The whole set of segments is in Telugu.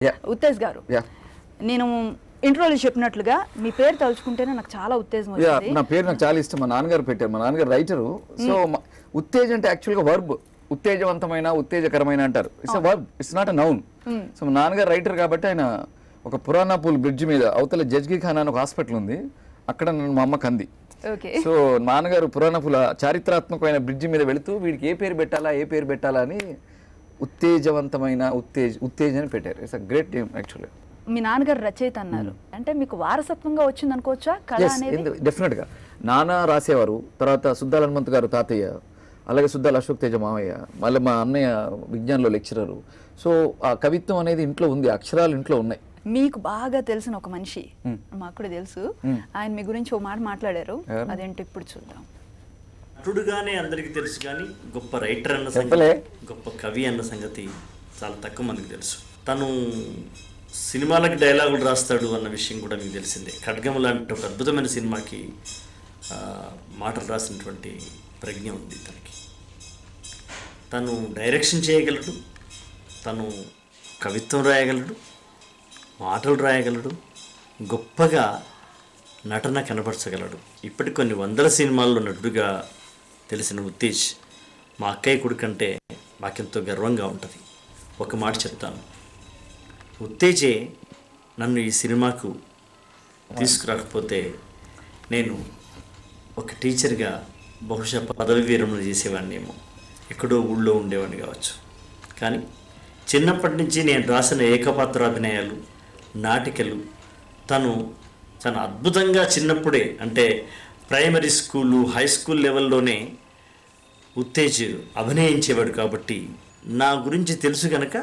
Yeah. ఉత్తేజ్ గారు Yeah. నేను ఇంట్రోలో చెప్పినట్లుగా మీ పేరు తలుచుకుంటేనే నాకు చాలా ఉత్తేజం యా వచ్చింది నా పేరు నాకు చాలా ఇష్టం మా నాన్నగారు పెట్టారు మా నాన్నగారు రైటరు సో ఉత్తేజ అంటే యాక్చువల్గా వర్బ్ ఉత్తేజవంతమైన ఉత్తేజకరమైన అంటారు it's verb it's not a noun so మా నాన్నగారు రైటర్ కాబట్టి ఆయన ఒక పురాణాపూల్ బ్రిడ్జ్ మీద అవతల జజ్గి ఖానా అని ఒక హాస్పిటల్ ఉంది అక్కడ నన్ను మా అమ్మ కంది ఓకే సో నాన్నగారు పురాణపుల చారిత్రాత్మకమైన బ్రిడ్జి మీద వెళుతూ వీడికి ఏ పేరు పెట్టాలా ఏ పేరు పెట్టాలా అని ఉత్తేజవంతమైన ఉత్తేజ్ ఉత్తేజ్ అని పెట్టారు it's a great name actually మీ నాన్నగారు రచయిత అన్నారు అంటే మీకు వారసత్వంగా వచ్చింది అనుకోవచ్చా కళ అనేది డెఫినెట్గా నాన్న రాసేవారు తర్వాత సుద్దాల హనుమంత్ గారు తాతయ్య అలాగే సుద్దాల అశోక్ తేజ మామయ్య మళ్ళీ మా అన్నయ్య విజ్ఞానంలో లెక్చరరు సో ఆ కవిత్వం అనేది ఇంట్లో ఉంది అక్షరాలు ఇంట్లో ఉన్నాయి మీకు బాగా తెలిసిన ఒక మనిషి మాకు కూడా తెలుసు ఆయన మీ గురించి ఒక మాట మాట్లాడారు ఎవరు? అదేంటో ఇప్పుడు చూద్దాం నటుడుగానే అందరికీ తెలుసు కానీ గొప్ప రైటర్ అన్న చెప్పలే. సంగతి గొప్ప కవి అన్న సంగతి చాలా తక్కువ మందికి తెలుసు తను సినిమాలకి డైలాగులు రాస్తాడు అన్న విషయం కూడా మీకు తెలిసిందే ఖడ్గం లాంటి ఒక అద్భుతమైన సినిమాకి ఆ, మాటలు రాసినటువంటి ప్రజ్ఞ ఉంది తనకి తను డైరెక్షన్ చేయగలడు తను కవిత్వం రాయగలడు మాటలు రాయగలడు గొప్పగా నటన కనపరచగలడు ఇప్పటికి కొన్ని వందల సినిమాల్లో నటుడుగా తెలిసిన ఉత్తేజ్ మా అక్కయ్య కొడుకంటే మాకెంతో గర్వంగా ఉంటుంది ఒక మాట చెప్తాను ఉత్తేజే నన్ను ఈ సినిమాకు తీసుకురాకపోతే నేను ఒక టీచర్గా బహుశా పదవి విరమణ చేసేవాడినేమో ఎక్కడో ఊళ్ళో ఉండేవాడిని కావచ్చు కానీ చిన్నప్పటి నుంచి నేను రాసిన ఏకపాత్రాభినయాలు నాటికలు తను తను అద్భుతంగా చిన్నప్పుడే అంటే ప్రైమరీ స్కూలు హై స్కూల్ లెవెల్లోనే ఉత్తేజ్ అభినయించేవాడు కాబట్టి నా గురించి తెలుసు గనక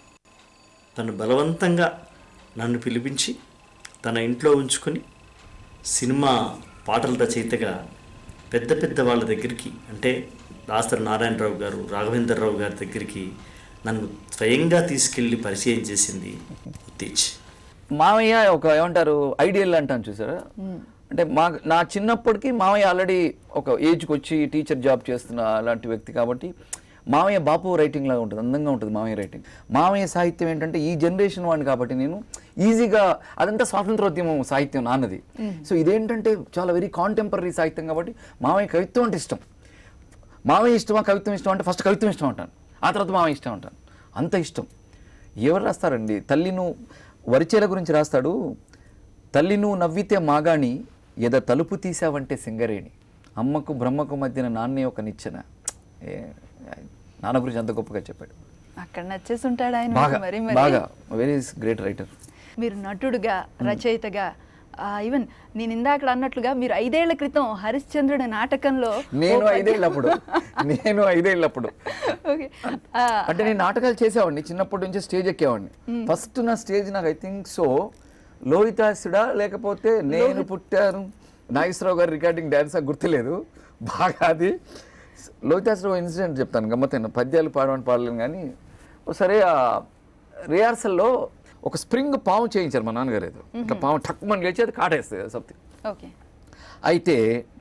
తను బలవంతంగా నన్ను పిలిపించి తన ఇంట్లో ఉంచుకొని సినిమా పాటల రచయితగా పెద్ద పెద్ద వాళ్ళ దగ్గరికి అంటే దాసరి నారాయణరావు గారు రాఘవేంద్రరావు గారి దగ్గరికి నన్ను స్వయంగా తీసుకెళ్ళి పరిచయం చేసింది ఉత్తేజ్ మామయ్య ఒక ఏమంటారు ఐడియల్ అంటాను చూసారా అంటే మా నా చిన్నప్పటికి మామయ్య ఆల్రెడీ ఒక ఏజ్కి వచ్చి టీచర్ జాబ్ చేస్తున్న అలాంటి వ్యక్తి కాబట్టి మామయ్య బాపు రైటింగ్ లాగా ఉంటుంది అందంగా ఉంటుంది మామయ్య రైటింగ్ మామయ్య సాహిత్యం ఏంటంటే ఈ జనరేషన్ వాడిని కాబట్టి నేను ఈజీగా అదంతా స్వాతంత్రోద్యమం సాహిత్యం నాన్నది సో ఇదేంటంటే చాలా వెరీ కాంటెంపరీ సాహిత్యం కాబట్టి మామయ్య కవిత్వం అంటే ఇష్టం మామయ్య ఇష్టమా కవిత్వం ఇష్టం అంటే ఫస్ట్ కవిత్వం ఇష్టం అంటాను ఆ తర్వాత మామయ్య ఇష్టం అంటాను అంత ఇష్టం ఎవరు రాస్తారండి తల్లిను వరిచేల గురించి రాస్తాడు తల్లిను నవ్వితే మాగాణి ఎద తలుపు తీసావంటే సింగరేణి అమ్మకు బ్రహ్మకు మధ్యన నాన్నే ఒక నిచ్చెన ఏ, నాన్న గురించి అంత గొప్పగా చెప్పాడు అక్కడ నచ్చేసి ఉంటాడు ఆయన బాగా మరి బాగా మరి వెరీ గ్రేట్ రైటర్ మీరు నటుడుగా రచయితగా ఈవెన్ నేను ఇందాక అన్నట్లుగా మీరు ఐదేళ్ల క్రితం హరిశ్చంద్రుడి నాటకంలో నేను ఐదేళ్ళప్పుడు నేను ఐదేళ్ళప్పుడు ఓకే అంటే నేను నాటకాలు చేసేవాడిని చిన్నప్పటి నుంచి స్టేజ్ ఎక్కేవాడిని ఫస్ట్ నా స్టేజ్ నాకు ఐ థింక్ సో లోహితాసుడా లేకపోతే నేను పుట్టాను నాగేశ్వరరావు గారి రికార్డింగ్ డ్యాన్స్ గుర్తులేదు బాగా అది లోహితాసురావు ఇన్సిడెంట్ చెప్తాను గమ్మతైన పద్యాలు పాడమని పాడలేను కానీ ఒకసారి ఆ రిహార్సల్లో ఒక స్ప్రింగ్ పాము చేయించారు మా నాన్నగారు ఏదో ఇట్లా పాము టక్మని లేచి అది కాటేస్తుంది సంథింగ్ ఓకే అయితే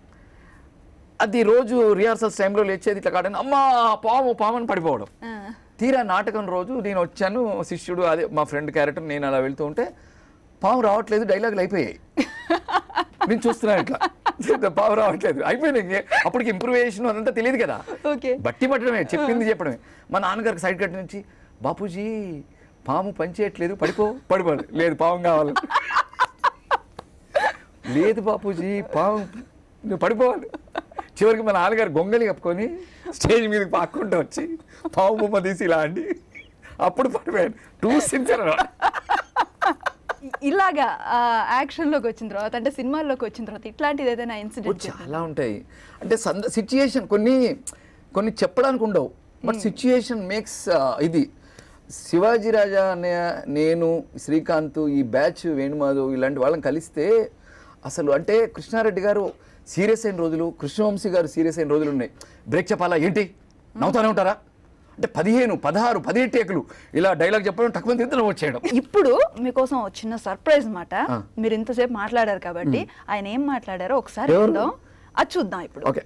అది రోజు రిహార్సల్స్ టైంలో లేచేది ఇట్లా కాడని అమ్మా పాము పాము అని పడిపోవడం తీరా నాటకం రోజు నేను వచ్చాను శిష్యుడు అదే మా ఫ్రెండ్ క్యారెక్టర్ నేను అలా వెళ్తూ ఉంటే పాము రావట్లేదు డైలాగులు అయిపోయాయి నేను చూస్తున్నాను ఇట్లా పాము రావట్లేదు అయిపోయినాయి ఇంకే. అప్పటికి ఇంప్రూవేషన్ అదంతా తెలియదు కదా ఓకే బట్టి పట్టడమే చెప్పింది చెప్పడమే మా నాన్నగారికి సైడ్ కట్ నుంచి బాపూజీ పాము పనిచేయట్లేదు పడిపో పడిపో లేదు పాము కావాలి లేదు బాపూజీ పాము నువ్వు పడిపోవాలి చివరికి మా నాన్నగారు గొంగలి కప్పుకొని స్టేజ్ మీదకి పాక్కుంటూ వచ్చి పాము బొమ్మ తీసి ఇలా అండి అప్పుడు పడిపోయాను టూ సిన్సియర్ ఇలాగా యాక్షన్ లోకి వచ్చిన తర్వాత అంటే సినిమాల్లోకి వచ్చిన తర్వాత ఇట్లాంటిది ఏదైనా ఇన్సిడెంట్ చాలా ఉంటాయి అంటే సంద సిచ్యుయేషన్ కొన్ని కొన్ని చెప్పడానికి ఉండవు బట్ సిచ్యుయేషన్ మేక్స్ ఇది శివాజీ రాజా అనే నేను శ్రీకాంత్ ఈ బ్యాచ్ వేణుమాధవ్ ఇలాంటి వాళ్ళని కలిస్తే అసలు అంటే కృష్ణారెడ్డి గారు సీరియస్ అయిన రోజులు కృష్ణవంశీ గారు సీరియస్ అయిన రోజులు ఉన్నాయి బ్రేక్ చెప్పాలా ఏంటి నవ్వుతానే ఉంటారా అంటే పదిహేను పదహారు పదిహేడు టేకులు ఇలా డైలాగ్ చెప్పడం తక్కువ తిద్దడం వచ్చేయడం ఇప్పుడు మీకోసం ఒక చిన్న సర్ప్రైజ్ మాట ఆ. మీరు ఇంతసేపు మాట్లాడారు కాబట్టి ఆయన ఏం మాట్లాడారో ఒకసారి ఎవరు? చూద్దాం అది చూద్దాం ఇప్పుడు ఓకే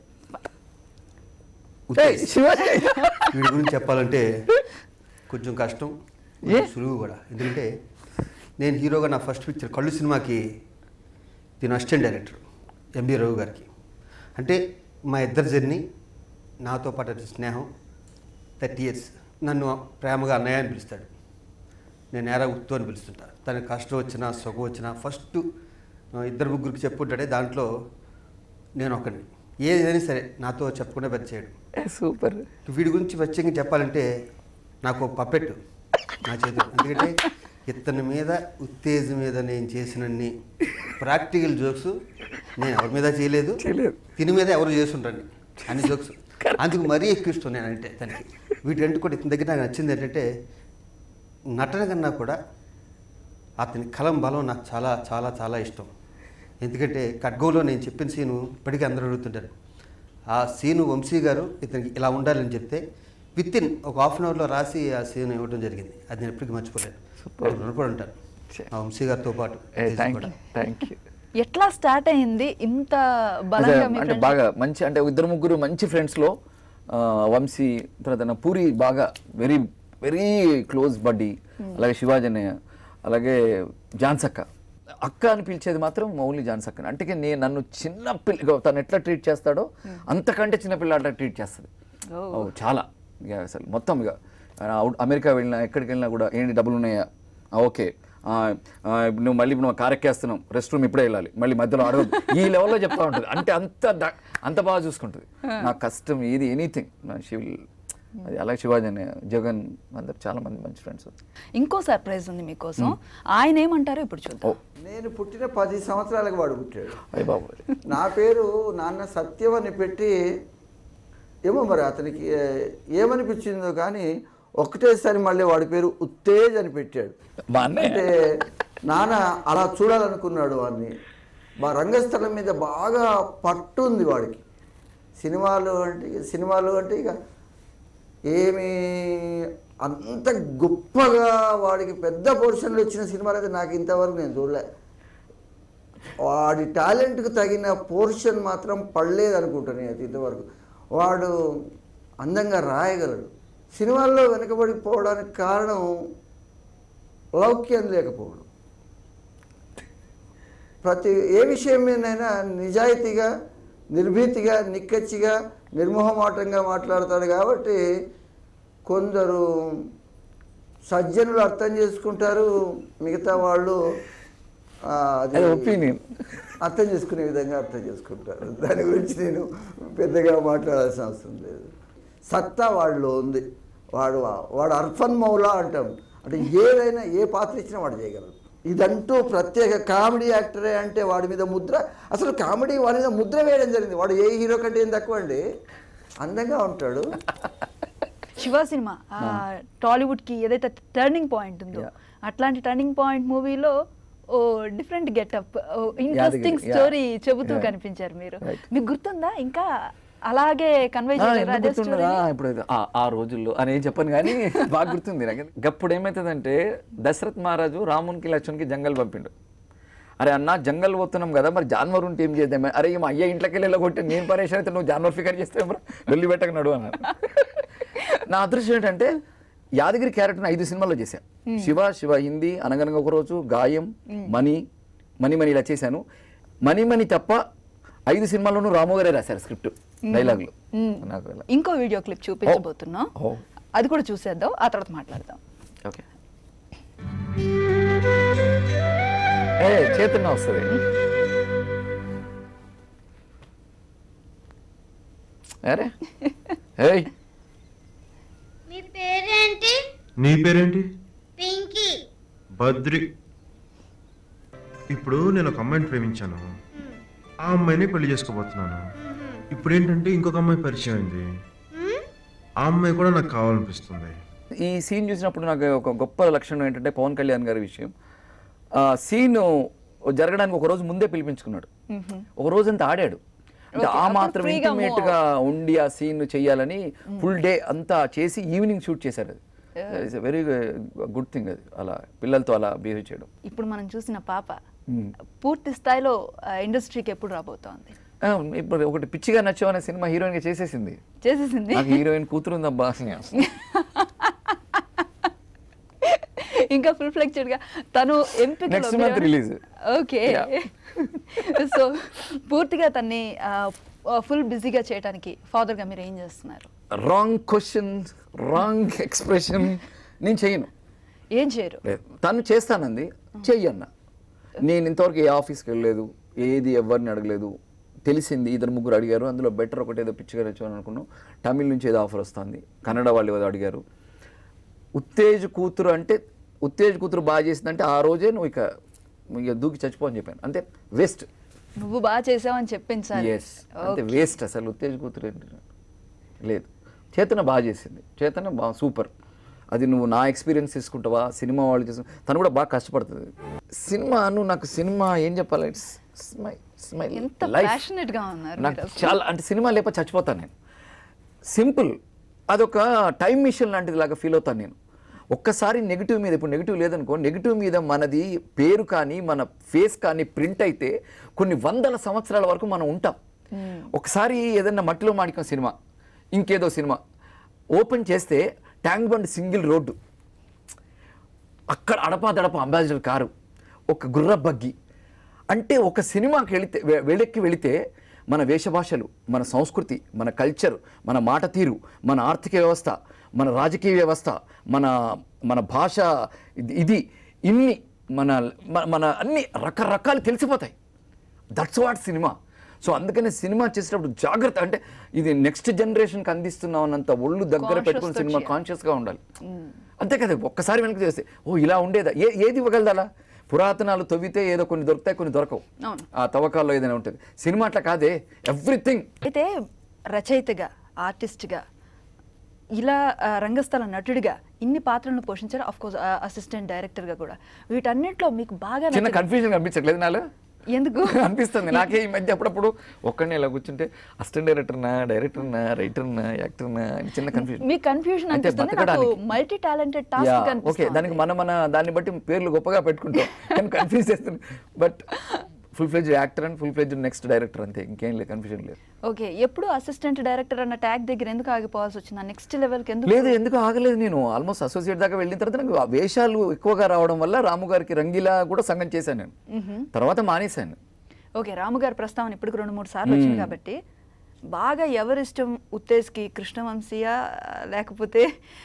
ఉత్తేజ్. శివాజీ వీడి గురించి చెప్పాలంటే కొంచెం కష్టం సులువు కూడా ఎందుకంటే నేను హీరోగా నా ఫస్ట్ పిక్చర్ కళ్ళు సినిమాకి దీని అసిస్టెంట్ డైరెక్టర్ ఎండి రవి గారికి అంటే మా ఇద్దరి జర్నీ నాతో పాటు వచ్చే స్నేహం థర్టీ ఇయర్స్ నన్ను ప్రేమగా అన్నయ్య అని పిలుస్తాడు నేను నేరా ఉత్తు అని పిలుస్తుంటా తనకి కష్టం వచ్చినా సుఖం వచ్చినా ఫస్ట్ ఇద్దరు ముగ్గురికి చెప్పుంటాడే దాంట్లో నేను ఒకడిని ఏదైనా సరే నాతో చెప్పకుండా పెద్ద చేయడు సూపర్ వీడి గురించి ప్రత్యేకంగా చెప్పాలంటే నాకు ఒక పప్పెట్టు నా చేతిలో ఎందుకంటే ఇతని మీద ఉత్తేజం మీద నేను చేసినన్ని ప్రాక్టికల్ జోక్స్ నేను ఎవరి మీద చేయలేదు చేయలేదు. తిని మీద ఎవరు చేస్తుంటాను అన్ని జోక్స్ అందుకు మరీ ఎక్కువ ఇష్టం నేనంటే తనకి వీటంటే కూడా ఇతని దగ్గర నాకు నచ్చింది ఏంటంటే నటన కన్నా కూడా అతని కలం బలం నాకు చాలా చాలా చాలా ఇష్టం ఎందుకంటే ఖడ్గంలో నేను చెప్పిన సీను ఇప్పటికీ అందరూ అడుగుతుంటారు ఆ సీను వంశీ గారు ఇతనికి ఇలా ఉండాలని చెప్తే విత్ ఇన్ ఒక హాఫ్ అన్ అవర్లో రాసి ఆ సీన్ ఇవ్వడం జరిగింది అది నేను ఎప్పటికీ మర్చిపోలేను Super. రుణపడి ఉంటాను ఆ వంశీ గారితో పాటు తేజు థ్యాంక్ కూడా. యూ థ్యాంక్ యూ ఎట్లా స్టార్ట్ అయింది ఇంత బలంగా మీ అంటే friendship? బాగా మంచి అంటే ఇద్దరు ముగ్గురు మంచి ఫ్రెండ్స్లో వంశీ తర్వాత నా పూరి బాగా వెరీ వెరీ క్లోజ్ బడ్డీ అలాగే శివాజీ అన్నయ్య అలాగే జాన్సక్క అక్క అని పిలిచేది మాత్రం ఓన్లీ జాన్సక్క అంటే నేను నన్ను చిన్న పిల్ల తను ఎట్లా ట్రీట్ చేస్తాడో అంతకంటే చిన్న పిల్ల అట్లా ట్రీట్ చేస్తుంది ఓ, చాలా ఇక అసలు మొత్తం ఇక ఆ, అవుట్- అమెరికా వెళ్ళినా ఎక్కడికి వెళ్ళినా కూడా ఏంటి డబ్బులు ఉన్నాయా ఆ, ఓకే ఆ, ఆ, నువ్వు మళ్ళీ ఇప్పుడు నువ్వు కార్ ఎక్కేస్తున్నావు రెస్ట్ రూమ్ ఇప్పుడే వెళ్ళాలి మళ్ళీ మధ్యలో అడగదు ఈ లెవెల్లో చెప్తా ఉంటుంది అంటే అంత ద- అంత బాగా చూసుకుంటుంది నా కష్టం ఏది ఎనీథింగ్ షీ విల్ అది అలాగే శివాజీ అనే జగన్ అందరు చాలా మంది మంచి ఫ్రెండ్స్ ఇంకో సర్ప్రైజ్ ఉంది మీకోసం ఆయన ఏమంటారో ఇప్పుడు చూద్దాం నేను పుట్టిన పది సంవత్సరాలకు వాడు పుట్టాడు అయ్య బాబు నా పేరు నాన్న సత్యం అని పెట్టి ఏమో మరి అతనికి ఏ- ఏమనిపించిందో కానీ ఒకటేసారి మళ్ళీ వాడి పేరు ఉత్తేజ్ అని పెట్టాడు మా అన్నయ్య అంటే నాన్న అలా చూడాలనుకున్నాడు వాడిని మా రంగస్థలం మీద బాగా పట్టు ఉంది వాడికి సినిమాలు అంటే సినిమాలు అంటే ఇక ఏమి అంత గొప్పగా వాడికి పెద్ద పోర్షన్లు వచ్చిన సినిమాలు అయితే నాకు ఇంతవరకు నేను చూడలే వాడి టాలెంట్కి తగిన పోర్షన్ మాత్రం పడలేదు అనుకుంటాను నేను ఇంతవరకు వాడు అందంగా రాయగలడు సినిమాల్లో వెనకబడిపోవడానికి కారణం లౌక్యం లేకపోవడం ప్రతి ఏ విషయం మీదైనా నిజాయితీగా నిర్భీతిగా నిక్కచ్చిగా నిర్మోహమాటంగా మాట్లాడతాడు కాబట్టి కొందరు సజ్జనులు అర్థం చేసుకుంటారు మిగతా వాళ్ళు ఆ, అది ఒపీనియన్ అర్థం చేసుకునే విధంగా అర్థం చేసుకుంటారు దాని గురించి నేను పెద్దగా మాట్లాడాల్సిన అవసరం లేదు సత్తా వాళ్ళలో ఉంది వాడు వాడు అర్ఫన్ మౌలా అంటాం అంటే ఏదైనా ఏ పాత్ర ఇచ్చినా వాడు చేయగలడు ఇదంటూ ప్రత్యేక కామెడీ యాక్టరే అంటే వాడి మీద ముద్ర అసలు కామెడీ వాడి మీద ముద్ర వేయడం జరిగింది వాడు ఏ హీరో కంటే ఏం తక్కువ అండి అందంగా ఉంటాడు శివ సినిమా ఆ, టాలీవుడ్ కి ఏదైతే టర్నింగ్ పాయింట్ ఉందో Yeah. అట్లాంటి టర్నింగ్ పాయింట్ మూవీలో ఓ different getup interesting Yadagiri, story yeah. చెబుతూ Yeah. కనిపించారు మీరు Right. మీకు గుర్తుందా ఇంకా అలాగే కన్వే ఆ, చేశారు ఎందుకు అదే గుర్తుండదా? story ని? ఇప్పుడు ఇది ఆ- ఆ రోజుల్లో అని ఏం చెప్పను కానీ బాగా గుర్తుంది నాకు గప్పుడు ఏమవుతుందంటే దశరథ్ మహారాజు రామునికి లక్ష్మణ్కి జంగల్ పంపిండు అరే అన్న జంగల్ పోతున్నాం కదా మరి జాన్వర్ ఉంటే ఏం చేద్దాం అరే మా అయ్య ఇంట్లోకి వెళ్ళి కొట్టి నేను పరేషన్ అయితే నువ్వు జాన్వర్ ఫిగర్ చేస్తే వెళ్ళి పెట్టక నడు అన్నారు నా అదృష్టం ఏంటంటే యాదగిరి క్యారెక్టర్ ఐదు సినిమాల్లో చేశాను శివ శివ హిందీ అనగనగా ఒక రోజు గాయం మణి మణి మణి ఇలా చేశాను మణి మణి తప్ప ఐదు సినిమాల్లోనూ రాము గారే రాశారు స్క్రిప్ట్ డైలాగులు నాకు ఇలా. ఇంకో వీడియో క్లిప్ చూపించబోతున్నాం ఓ. అది కూడా చూసేద్దాం ఆ తర్వాత మాట్లాడదాం ఓకే ఏ చేతన్న వస్తుంది అరే ఏయ్ మీ పేరేంటి నీ పేరేంటి పింకీ బద్రి ఇప్పుడు నేను ఒక అమ్మాయిని ప్రేమించాను ఆ అమ్మాయిని పెళ్లి చేసుకోబోతున్నాను ఇప్పుడు ఏంటంటే ఇంకొక అమ్మాయి పరిచయం అయింది ఆ అమ్మాయి కూడా నాకు కావాలనిపిస్తుంది ఈ సీన్ చూసినప్పుడు నాకు ఒక గొప్ప లక్షణం ఏంటంటే పవన్ కళ్యాణ్ గారి విషయం ఆ సీన్ జరగడానికి ఒక రోజు ముందే పిలిపించుకున్నాడు ఒక రోజంతా ఆడాడు అంటే Okay, ఆ అప్పుడు మాత్రం freeగా move ఇంటిమేట్ గా ఉండి ఆ సీన్ చేయాలని ఫుల్ డే అంతా చేసి ఈవినింగ్ షూట్ చేశారు అది ఇట్స్ వెరీ గుడ్ థింగ్ అది అలా పిల్లలతో అలా బిహేవ్ చేయడం ఇప్పుడు మనం చూసిన పాప పూర్తి స్థాయిలో ఇండస్ట్రీకి ఎప్పుడు రాబోతోంది ఆ, ఇప్పుడు ఒకటి పిచ్చిగా నచ్చావనే సినిమా హీరోయిన్ గా చేసేసింది చేసేసింది నాకు హీరోయిన్ కూతురుందబ్బా అని ఇంకా ఫుల్ ఫ్లెక్చర్డ్ గా తను ఎంపికలో Next మీరు month release. Okay Yeah. So పూర్తిగా తన్ని ఫుల్ బిజీగా చేయడానికి ఫాదర్ గా మీరు ఏం చేస్తున్నారు రాంగ్ క్వశ్చన్ రాంగ్ ఎక్స్ప్రెషన్ నేను చేయను ఏం చేయరు లేదు తను చేస్తానంది చెయ్యన్న నేను ఇంతవరకు ఏ ఆఫీస్కి వెళ్ళలేదు ఏది ఎవరిని అడగలేదు తెలిసింది ఇద్దరు ముగ్గురు అడిగారు అందులో బెటర్ ఒకటి ఏదో పిచ్చిగా వచ్చాను అనుకున్నాం తమిళ్ నుంచి ఏదో ఆఫర్ వస్తుంది కన్నడ వాళ్ళు ఏదో అడిగారు ఉత్తేజ్ కూతురు అంటే ఉత్తేజ్ కూతురు బాగా చేసిందంటే ఆ రోజే నువ్వు ఇక ఇక దూకి చచ్చిపో అని చెప్పాను అంతే వేస్ట్ నువ్వు బాగా చేసావని చెప్పించాలి ఎస్ అంతే వేస్ట్ అసలు ఉత్తేజ్ కూతురు ఏంటి లేదు చేతన బాగా చేసింది చేతన బాగా సూపర్ అది నువ్వు నా ఎక్స్పీరియన్స్ తీసుకుంటావా సినిమా వాళ్ళు చేసిన తను కూడా బాగా కష్టపడుతుంది సినిమా నువ్వు నాకు సినిమా ఏం చెప్పాలి స్మై స్మై ఎంత passionate గా ఉన్నారు నాకు మీరు అసలు. చాలా అంటే సినిమా లేకపోతే చచ్చిపోతాను నేను సింపుల్ అదొక టైం మిషన్ లాంటిది లాగా ఫీల్ అవుతాను నేను ఒక్కసారి నెగిటివ్ మీద ఇప్పుడు నెగిటివ్ లేదనుకో నెగిటివ్ మీద మనది పేరు కానీ మన ఫేస్ కానీ ప్రింట్ అయితే కొన్ని వందల సంవత్సరాల వరకు మనం ఉంటాం ఒకసారి ఏదన్నా మట్టిలో మాడికం సినిమా ఇంకేదో సినిమా ఓపెన్ చేస్తే ట్యాంక్ బండ్ సింగిల్ రోడ్డు అక్కడ అడపాదడప అంబాసిడర్ కారు ఒక గుర్ర బగ్గి అంటే ఒక సినిమాకి వెళితే వె- వెళెక్కి వెళితే మన వేషభాషలు మన సంస్కృతి మన కల్చర్ మన మాట తీరు మన ఆర్థిక వ్యవస్థ మన రాజకీయ వ్యవస్థ మన మన భాష ఇది- ఇది ఇన్ని మన మన- మన అన్ని రకరకాలు తెలిసిపోతాయి దట్స్ వాట్ సినిమా సో అందుకనే సినిమా చేసేటప్పుడు జాగ్రత్త అంటే ఇది నెక్స్ట్ జనరేషన్కి అందిస్తున్నాం అన్నంత ఒళ్ళు దగ్గర Conscious పెట్టుకుని తో సినిమా చేయాలి. కాన్షియస్గా ఉండాలి అంతే కదా ఒక్కసారి వెనక్కి చేస్తే ఓ ఇలా ఉండేదా ఏ ఏది ఇవ్వగలదా అలా పురాతనాలు తవ్వితే ఏదో కొన్ని దొరుకుతాయి కొన్ని దొరకవు అవును. ఆ తవ్వకాల్లో ఏదైనా ఉంటుంది సినిమా అట్లా కాదే ఎవ్రీథింగ్ అయితే రచయితగా ఆర్టిస్ట్గా ఇలా ఆ, రంగస్థల నటుడిగా ఇన్ని పాత్రలను పోషించారు ఆఫ్ కోర్స్ అసిస్టెంట్ డైరెక్టర్గా కూడా వీటన్నిటిలో మీకు బాగా చిన్న నచ్చిన- కన్ఫ్యూజన్ కనిపించట్లేదు నాలో ఎందుకు అనిపిస్తుంది నాకే ఈ మధ్య అప్పుడప్పుడు ఒక్కడిని ఇలా కూర్చుంటే అసిస్టెంట్ డైరెక్టర్నా డైరెక్టర్నా రైటర్నా యాక్టర్నా అని చిన్న కన్ఫ్యూజన్ మీకు కన్ఫ్యూజన్ అంటే అనిపిస్తుంది నాకు బతకడానికి. మల్టీ టాలెంటెడ్ యా టాస్క్ ఓకే దానికి మన మన దాన్ని బట్టి పేర్లు గొప్పగా పెట్టుకుంటాం కానీ కన్ఫ్యూజ్ చేస్తుంది but full fledged actor and full fledged next director అంతే ఇంకేం లేదు కన్ఫ్యూజన్ లేదు ఓకే ఎప్పుడు అసిస్టెంట్ డైరెక్టర్ అన్న ట్యాగ్ దగ్గర ఎందుకు ఆగిపోవాల్సి వచ్చింది నెక్స్ట్ లెవెల్కి ఎందుకు లేదు ఎందుకు ఆగలేదు నేను ఆల్మోస్ట్ అసోసియేట్ దాకా వెళ్ళిన తర్వాత నాకు ఆ వేషాలు ఎక్కువగా రావడం వల్ల రాము గారికి రంగిలా కూడా సంగం చేశాను నేను తర్వాత మానేశాను ఓకే రాము గారి ప్రస్తావన ఇప్పటికి రెండు మూడు సార్లు వచ్చింది కాబట్టి బాగా ఎవరిష్టం ఉత్తేజ్కి కృష్ణవంశీయ లేకపోతే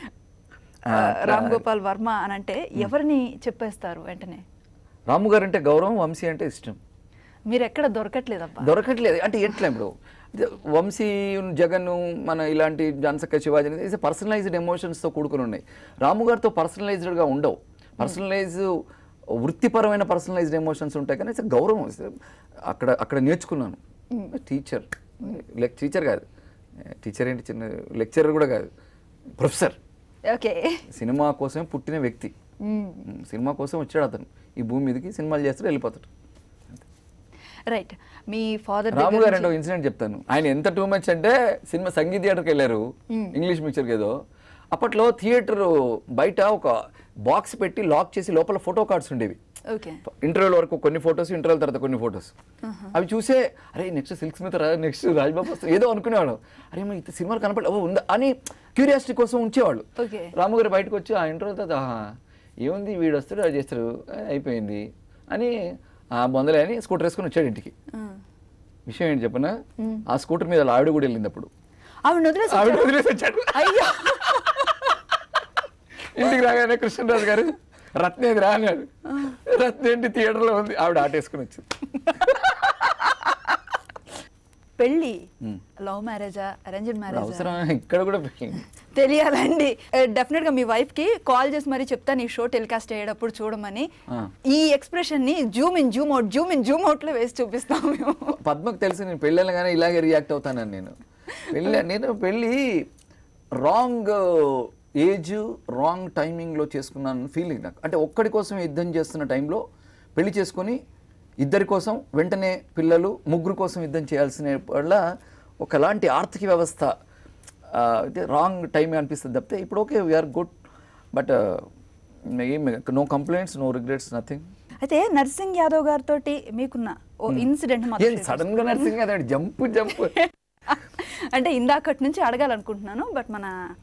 ఆ, రామ్ గోపాల్ వర్మ అని అంటే ఎవరిని చెప్పేస్తారు వెంటనే రాము గారు అంటే గౌరవం వంశీ అంటే ఇష్టం మీరు ఎక్కడ దొరకట్లేదబ్బా దొరకట్లేదు అంటే ఎట్లా ఇప్పుడు వంశీ జగన్ మన ఇలాంటి జాన్సక్క శివాజీ అనేది పర్సనలైజ్డ్ ఎమోషన్స్తో కూడుకుని ఉన్నాయి రాము గారితో పర్సనలైజ్డ్గా ఉండవు పర్సనలైజ్ వృత్తిపరమైన పర్సనలైజ్డ్ ఎమోషన్స్ ఉంటాయి కానీ it's a గౌరవం It's a- అక్కడ అక్కడ నేర్చుకున్నాను టీచర్ లెక్ టీచర్ కాదు టీచర్ ఏంటి చిన్న లెక్చరర్ కూడా కాదు ప్రొఫెసర్ ఓకే సినిమా కోసమే పుట్టిన వ్యక్తి సినిమా కోసం వచ్చాడు అతను ఈ భూమి మీదకి సినిమాలు చేస్తాడు వెళ్ళిపోతాడు రైట్ మీ ఫాదర్ రాము గారు అంటే ఇన్సిడెంట్ చెప్తాను ఆయన ఎంత టూ మచ్ అంటే సినిమా సంగీత థియేటర్కి వెళ్ళారు ఇంగ్లీష్ పిక్చర్కి ఏదో అప్పట్లో థియేటర్ బయట ఒక బాక్స్ పెట్టి లాక్ చేసి లోపల ఫోటో కార్డ్స్ ఉండేవి ఓకే ఇంటర్వ్యూల వరకు కొన్ని ఫొటోస్ ఇంటర్వ్యూల తర్వాత కొన్ని ఫొటోస్ అవి చూసే అరే నెక్స్ట్ సిల్క్ స్మిత్ రా నెక్స్ట్ రాజ్బాబు వస్తారు ఏదో అనుకునేవాడు అరే మరి ఇంత సినిమాలు కనపడ ఓ ఉందా అని క్యూరియాసిటీ కోసం ఉంచేవాళ్ళు Okay. రాము గారు బయటకు వచ్చి ఆ ఇంటర్వ్యూ తర్వాత ఆహా ఏముంది వీడు వస్తాడు అది చేస్తాడు ఆ, అయిపోయింది అని ఆ బొందలే అని స్కూటర్ వేసుకొని వచ్చాడు ఇంటికి విషయం ఏంటి చెప్పనా ఆ స్కూటర్ మీద వాళ్ళ ఆవిడ కూడా వెళ్ళింది అప్పుడు ఆవిడ వదిలేసి ఆవిడ వచ్చారా? వదిలేసి వచ్చాడు అయ్యో ఇంటికి రాగానే కృష్ణరాజు గారు రత్నేది రా అన్నాడు రత్న ఏంటి థియేటర్లో ఉంది ఆవిడ ఆటేసుకుని వచ్చింది పెళ్ళి లవ్ మ్యారేజా అరేంజ్డ్ మ్యారేజా అవసరం ఇక్కడ కూడా పెళ్ళింది తెలియాలండి డెఫినెట్ గా మీ వైఫ్ కి కాల్ చేసి మరీ చెప్తాను ఈ షో టెలికాస్ట్ అయ్యేటప్పుడు చూడమని ఆ. ఈ ఎక్స్ప్రెషన్ ని zoom in zoom out zoom in zoom out లో వేసి చూపిస్తాం మేము పద్మకు తెలుసు నేను పెళ్ళనగానే ఇలాగే రియాక్ట్ అవుతానని నేను పెళ్ళి నేను పెళ్ళి రాంగ్ ఏజ్ రాంగ్ టైమింగ్లో చేసుకున్నాను ఫీలింగ్ నాకు అంటే ఒక్కడి కోసం యుద్ధం చేస్తున్న టైంలో పెళ్లి చేసుకొని ఇద్దరి కోసం వెంటనే పిల్లలు ముగ్గురు కోసం యుద్ధం చేయాల్సిన వల్ల ఒకలాంటి ఆర్థిక వ్యవస్థ రాంగ్ టైం అనిపిస్తుంది తప్పితే ఇప్పుడు ఓకే వీఆర్ గుడ్ బట్ ఏం no complaints no regrets nothing అయితే నర్సింగ్ యాదవ్ గారితో మీకున్న ఓ ఇన్సిడెంట్ ఏం సడన్ గా నర్సింగ్ అదే జంప్ జంప్ అంటే ఇందాకటి నుంచి అడగాలనుకుంటున్నాను బట్ మన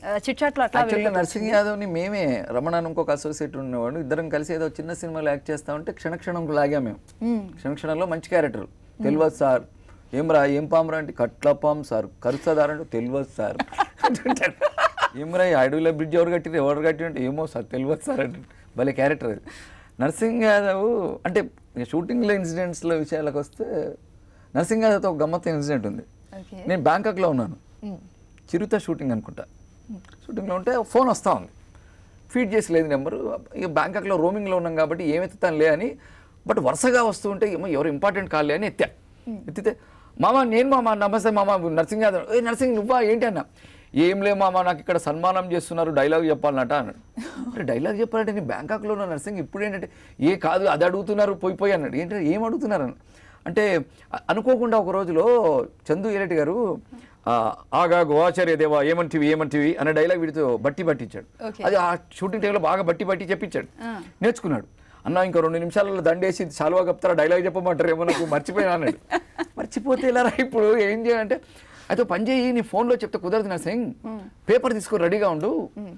చిట్చాట్లో అట్లా యాక్చువల్గా వెళ్ళిపోతుంది. నర్సింగ్ యాదవ్ని మేమే రమణ అని ఇంకొక అసోసియేట్ ఉన్నవాడు ఇద్దరం కలిసి ఏదో చిన్న సినిమాలో యాక్ట్ చేస్తా ఉంటే క్షణక్షణం లాగా మేము క్షణక్షణంలో మంచి క్యారెక్టర్ తెలియదు సార్ ఏం రా ఏం పాము అంటే కట్ల పాము సార్ కరుస్తాదార్ అంటే తెలియదు సార్ అంటుంటాడు. ఏం రా ఈ అడవిలో బ్రిడ్జ్ ఎవరు కట్టిరు ఎవరు కట్టిరు అంటే ఏమో సార్ తెలియదు సార్ అంటే భలే క్యారెక్టర్ అది నర్సింగ్ యాదవ్ అంటే షూటింగ్లో ఇన్సిడెంట్స్లో విషయాలకు వస్తే నర్సింగ్ యాదవ్తో ఒక గమ్మత్తు ఇన్సిడెంట్ ఉంది ఓకే నేను బ్యాంకాక్లో ఉన్నాను చిరుత షూటింగ్ అనుకుంటా షూటింగ్లో ఉంటే ఫోన్ వస్తూ ఉంది ఫీడ్ చేసి లేదు నెంబరు ఇక బ్యాంకాక్లో రోమింగ్లో ఉన్నాం కాబట్టి ఏం ఎత్తుతాను లే అని బట్ వరుసగా వస్తూ ఉంటే ఏమో ఎవరు ఇంపార్టెంట్ కాలే అని ఎత్తా ఎత్తితే మామ నేను మామ నమస్తే మామ నర్సింగ్ యాదవ్ ఏ నర్సింగ్ నువ్వా ఏంటి అన్న ఏం లే మామ నాకు ఇక్కడ సన్మానం చేస్తున్నారు డైలాగ్ చెప్పాలన్నట అన్నాడు అంటే డైలాగ్ చెప్పాలంటే నేను బ్యాంకాక్లో ఉన్న నర్సింగ్ ఇప్పుడు ఏంటంటే ఏ కాదు అది అడుగుతున్నారు పోయి పోయి అన్నాడు ఏంటంటే ఏం అడుగుతున్నారు అన్న అంటే అ- అనుకోకుండా ఒక రోజులో చందు ఏలటి గారు ఆ, ఆగా గోచార్య దేవా ఏమంటివి ఏమంటివి అనే డైలాగ్ వీడితో బట్టి పట్టించాడు Okay. అది ఆ షూటింగ్ టైంలో బాగా బట్టి పట్టి చెప్పించాడు నేర్చుకున్నాడు అన్న ఇంకా రెండు నిమిషాలలో దండేసి చాలువా కప్తారా డైలాగ్ చెప్పమంటారు ఏమో నాకు మర్చిపోయినా అన్నాడు మర్చిపోతే ఇలా రా ఇప్పుడు ఏం చేయాలంటే అయితే ఓ పని చేయి నీ ఫోన్లో చెప్తే కుదరదు నా సింగ్ పేపర్ తీసుకొని రెడీగా ఉండు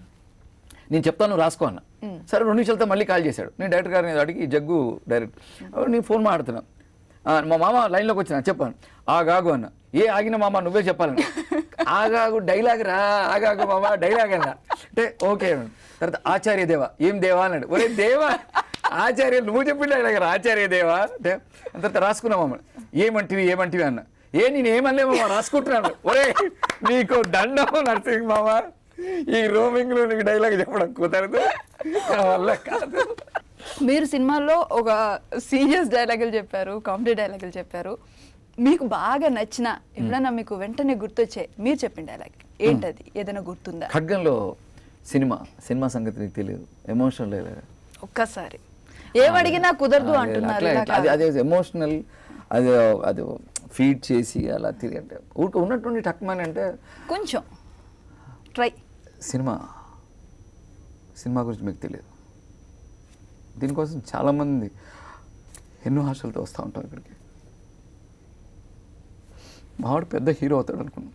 నేను చెప్తాను రాసుకో అన్న సరే రెండు నిమిషాలతో మళ్ళీ కాల్ చేశాడు నేను డైరెక్టర్ గారిని అడిగి జగ్గు డైరెక్ట్ నేను ఫోన్ మాట్లాడుతున్నా ఆ, మా మామ లైన్లోకి వచ్చిన చెప్పాను ఆగాగు అన్న ఏ ఆగిన మామ నువ్వే చెప్పాలని ఆగాగు డైలాగ్ రా ఆగాగు మామ డైలాగ్ అన్న అంటే ఓకే అన్నాడు. తర్వాత ఆచార్య దేవా ఏం దేవా అన్నాడు ఒరే దేవా ఆచార్య నువ్వు చెప్పిన డైలాగ్ రా ఆచార్య దేవా అంటే ఆ తర్వాత రాసుకున్నాం మామ ఏమంటివి ఏమంటివి అన్న ఏ నేను ఏమనలేమో రాసుకుంటున్నాను ఒరే నీకు దండం నర్సింగ్ మామ ఈ రోమింగ్ లో నీకు డైలాగ్ చెప్పడం కుదరదు నా వల్ల కాదు మీరు సినిమాల్లో ఒక సీరియస్ డైలాగులు చెప్పారు కామెడీ డైలాగులు చెప్పారు మీకు బాగా నచ్చిన ఎప్పుడైనా మీకు వెంటనే గుర్తొచ్చే మీరు చెప్పిన డైలాగ్ ఏంటది ఏదైనా గుర్తుందా ఖడ్గంలో సినిమా సినిమా సంగతి నీకు తెలియదు ఎమోషనల్ లేదు ఒక్కసారి ఏమడిగినా కుదరదు ఆ, లేదు, అంటున్నారు అట్లా ఇలా ఇట్లా. అది కాదు. అదే ఎమోషనల్ అది అది ఫీడ్ చేసి అలా తిరిగి అంటే ఊరిక ఉన్నటువంటి టక్మని అంటే కొంచెం ట్రై సినిమా సినిమా గురించి మీకు తెలియదు దీనికోసం చాలామంది ఎన్నో ఆశలతో వస్తూ ఉంటారు ఇక్కడికి మావాడు పెద్ద హీరో అవుతాడు అనుకున్నాను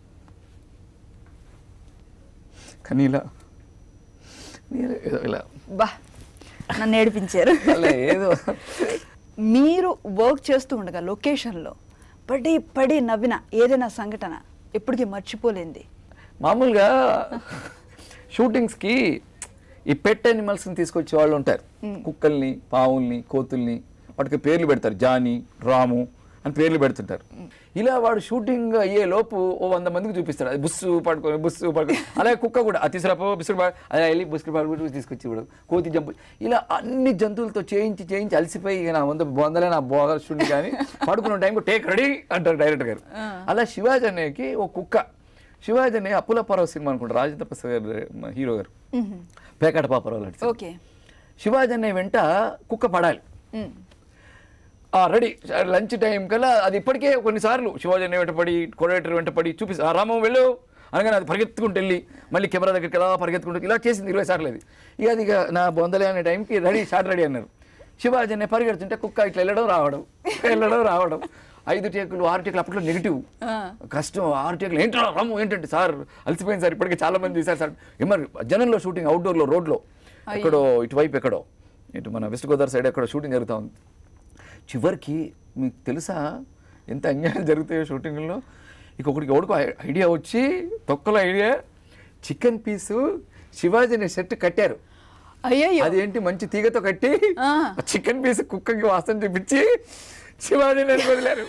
కానీ ఇలా నేను ఏదో ఇలా బా నన్ను ఏడిపించారు అలా ఏదో మీరు వర్క్ చేస్తూ ఉండగా లొకేషన్లో పడి పడి నవ్విన ఏదైనా సంఘటన ఎప్పటికీ మర్చిపోలేంది మామూలుగా షూటింగ్స్కి ఈ పెట్ యానిమల్స్ని తీసుకొచ్చే వాళ్ళు ఉంటారు కుక్కల్ని పావుల్ని కోతుల్ని వాటికి పేర్లు పెడతారు జానీ రాము అని పేర్లు పెడుతుంటారు ఇలా వాడు షూటింగ్ అయ్యే లోపు ఓ వంద మందికి చూపిస్తాడు అది బుస్సు పడుకొని బుస్సు పడుకొని అలాగే కుక్క కూడా ఆ తీసుకురాపో బిస్కెట్ పా అలా వెళ్ళి బిస్కెట్ పడుకుంటూ తీసుకొచ్చి ఇవ్వడు కోతి జంపు ఇలా అన్ని జంతువులతో చేయించి చేయించి అలసిపోయి ఇక నా వంద బొందలే నా బోగర్షుడిని కానీ పడుకున్న టైంకి టేక్ రెడీ అంటారు డైరెక్టర్ గారు అలా శివాజీ అనేకి ఓ కుక్క శివాజీ అనే అప్పుల పర్వ సినిమా అనుకుంటా రాజేంద్ర ప్రసాద్ గారు మన హీరో గారు పేకాట పాపరావు లాంటి సినిమా. ఓకే శివాజీ అనే వెంట కుక్క పడాలి ఆ రెడీ లంచ్ టైం కల్లా అది ఇప్పటికే కొన్నిసార్లు శివాజీ అనే వెంట పడి కొడేటర్ వెంట పడి చూపిస్తా రామం వెళ్ళు అనగానే అది పరిగెత్తుకుంటూ వెళ్ళి మళ్ళీ కెమెరా దగ్గరికి ఎలా పరిగెత్తుకుంటూ ఇలా చేసింది ఇరవై సార్లు అది ఇక అది ఇక నా బొందలే అనే టైంకి రెడీ షార్ట్ రెడీ అన్నారు శివాజీ అనే పరిగెడుతుంటే కుక్క ఇట్లా వెళ్ళడం రావడం వెళ్ళడం రావడం ఐదు టేకులు ఆరు టేకులు అప్పట్లో నెగిటివ్ కష్టం ఆరు టేకులు ఏంటో రాము ఏంటంటే సార్ అలసిపోయింది సార్ ఇప్పటికే చాలా మంది తీశారు సార్ ఏమన్నారు జనంలో షూటింగ్ అవుట్డోర్లో రోడ్లో ఎక్కడో ఇటువైపు ఎక్కడో ఇటు మన వెస్ట్ గోదావరి సైడ్ ఎక్కడో షూటింగ్ జరుగుతూ ఉంది చివరికి మీకు తెలుసా ఎంత అన్యాయం జరుగుతాయో షూటింగ్లో ఇక ఒకటికి ఎవడికో ఐ- ఐడియా వచ్చి తొక్కలో ఐడియా చికెన్ పీసు శివాజీ అనే సెట్ కట్టారు అయ్యయ్యో అదేంటి మంచి తీగతో కట్టి ఆ. చికెన్ పీస్ కుక్కకి వాసన చూపించి శివాజీ నేను వదిలారు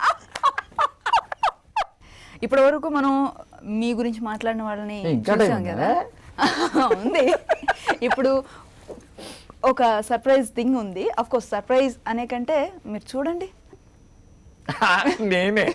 ఇప్పటి వరకు మనం మీ గురించి మాట్లాడిన వాళ్ళని ఇంకా టైం చూసాం ఉందా? కదా ఉంది ఇప్పుడు ఒక సర్ప్రైజ్ థింగ్ ఉంది అఫ్ కోర్స్ సర్ప్రైజ్ అనే కంటే మీరు చూడండి నేనే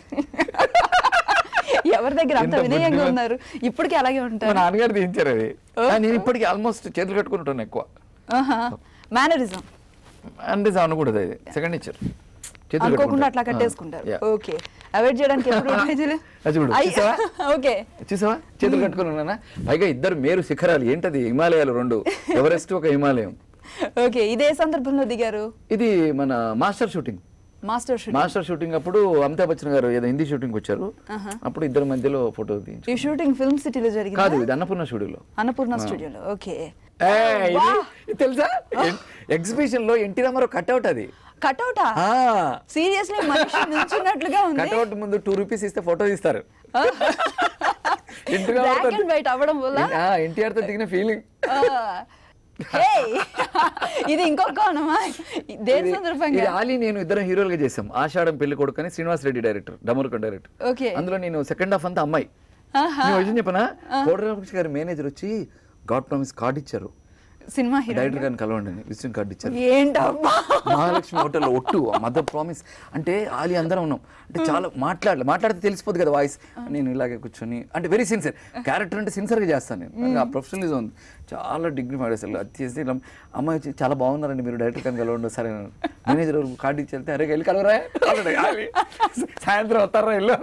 ఎవరి దగ్గర అంత ఎంత వినయంగా బుద్ధిగా- ఉన్నారు ఇప్పటికీ అలాగే మా ఉంటారు నాన్నగారు తీయించారు అది ఆ, నేను ఇప్పటికీ ఆల్మోస్ట్ చేతులు కట్టుకుంటాను ఎక్కువ మేనరిజం అంటే అనకూడదు అది సెకండ్ నేచర్ చేతులు అనుకోకుండా కట్టుకుంటా. అట్లా ఆ, కట్టేసుకుంటారు yeah. ఓకే అవాయిడ్ చేయడానికి ఎప్పుడు రోజులు అది చూడు, చూసావా? ఓకే చూసావా చేతులు కట్టుకుని ఉన్నానా పైగా ఇద్దరు మేరు శిఖరాలు ఏంటది హిమాలయాలు రెండు ఎవరెస్ట్ ఒక హిమాలయం ఓకే ఇదే సందర్భంలో దిగారు ఇది మన master shooting master shoot master shooting అప్పుడు అమితాబ్ బచ్చన్ గారు ఏదో హిందీ షూటింగ్ వచ్చారు అప్పుడు ఇద్దరు మధ్యలో ఫోటో తీయించు ఈ షూటింగ్ ఫిల్మ్ సిటీలో కాదు జరిగింది ఇది అన్నపూర్ణ స్టూడియోలో అన్నపూర్ణ స్టూడియోలో ఓకే ఏయ్, ఇది- ఇది తెలుసా ఎగ్జిబిషన్ లో ఎన్టీ రామారావు కట్అవుట్ అది కటౌటా సీరియస్లీ మనిషి నుంచున్నట్లుగా ఉంది కట్అవుట్ ముందు టూ రూపీస్ ఇస్తే ఫోటో తీస్తారు NT black Ramarao and white అవ్వడం వల్ల ఎన్టీఆర్ తో దిగిన ఫీలింగ్ ఆ, hey! ఇది ఇంకొక కోణమా దేని ఇది సందర్భంగా ఆలీ నేను ఇద్దరం హీరోలుగా చేసాం ఆషాఢం పెళ్లి కొడుకు అని Srinivas Reddy director Damaruka director Okay. అందులో నేను సెకండ్ హాఫ్ అంతా అమ్మాయి నేను విషయం చెప్పనా కోటరామకృష్ణ గారి మేనేజర్ వచ్చి గాడ్ ప్రామిస్ కార్డ్ ఇచ్చారు సినిమా హీరో డైరెక్టర్ గారిని కలవండి అని విజిటింగ్ కార్డ్ ఇచ్చారు ఏంటమ్మా మహాలక్ష్మి హోటల్లో ఒట్టు మదర్ ప్రామిస్ అంటే ఆలి అందరం ఉన్నాం అంటే చాలా మాట్లాడలే మాట్లాడితే తెలిసిపోద్ది కదా వాయిస్ నేను ఇలాగే కూర్చొని అంటే వెరీ సిన్సియర్ క్యారెక్టర్ అంటే సిన్సియర్గా చేస్తాను నేను నాకు ఆ ప్రొఫెషనలిజం ఉంది చాలా డిగ్నిఫైడ్ అసలు అది చేసి ఇలా అమ్మాయి వచ్చి చాలా బాగున్నారండి మీరు డైరెక్టర్ కానీ కలవండి సరే మేనేజర్ కార్డు ఇచ్చి వెళ్తే అరే వెళ్ళి కలవరా కలవడే, ఆలి. సాయంత్రం వస్తారా వెళ్ళు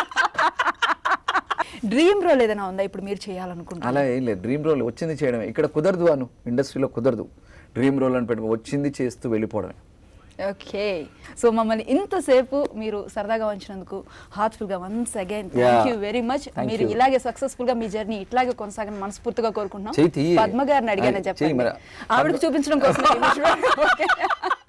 డ్రీమ్ రోల్ ఏదైనా ఉందా ఇప్పుడు మీరు చేయాలనుకుంటున్నారు అలా ఏం లేదు డ్రీమ్ రోల్ వచ్చింది చేయడమే ఇక్కడ కుదరదు అను ఇండస్ట్రీలో కుదరదు డ్రీమ్ రోల్ అని పెట్టుకో వచ్చింది చేస్తూ వెళ్ళిపోవడమే ఓకే సో మమ్మల్ని ఇంతసేపు మీరు సరదాగా ఉంచినందుకు హార్ట్ఫుల్ గా once again thank Yeah. You very much Thank మీరు you. ఇలాగే సక్సెస్ఫుల్ గా మీ జర్నీ ఇట్లాగే కొనసాగని మనస్ఫూర్తిగా కోరుకుంటున్నాం చెయ్యి తీయి. పద్మ గారిని అడిగానని చెయ్యి చెప్పండి మరి. ఆవిడకి చూపించడం కోసం ఓకే